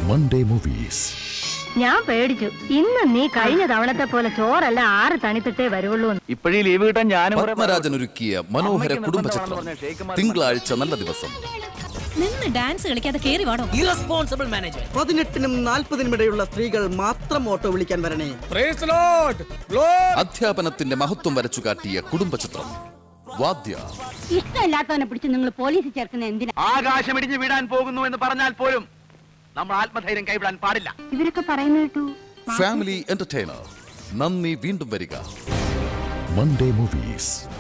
Monday movies ഞാൻ പേടിച്ചു ഇന്ന് നീ കഴിഞ്ഞ തവണത്തെ പോലെ ചോറല്ല ആറ് തണിത്തിട്ടേ വരുവുള്ളൂ എന്ന്. ഇപ്പോഴീ ലീവ് കിട്ടാൻ ഞാനും കുറെ പത്മരാജൻ ഒരുക്കിയ മനോഹര അമ്മയ്ക്ക് കുടുംബ നിർബന്ധമാണെന്ന് ചിത്രം പറഞ്ഞ ഷെയ്ഖുമാർ തിങ്കളാഴ്ച നല്ല ദിവസം നിന്ന് ഡാൻസ് കളിക്കാതെ കേറി വാടോ ഇറസ്പോൺസിബിൾ മാനേജ്മെന്റ് പതിനെട്ടിനും നാൽപ്പതിനും ഇടയുള്ള സ്ത്രീകൾ മാത്രം ഓട്ടോ വിളിക്കാൻ വരണേ അധ്യാപനത്തിന്റെ മഹത്വം വരച്ചു കാട്ടിയ കുടുംബ ചിത്രം വാദ്യ ഇഷ്ടമില്ലാത്തവനെ പിടിച്ച് നിങ്ങൾ പോലീസിൽ ചേർക്കുന്ന എന്തിനാ ആകാശം ഇടിഞ്ഞു വീടാൻ പോകുന്നു എന്ന് പറഞ്ഞാൽ പോലും നമ്മൾ ആത്മധൈര്യം കൈവിടാൻ പാടില്ല ഇവരൊക്കെ പറയുന്ന കേട്ടു ഫാമിലി എന്റർടൈനർ നന്ദി വീണ്ടും വരിക മൺഡേ മൂവീസ്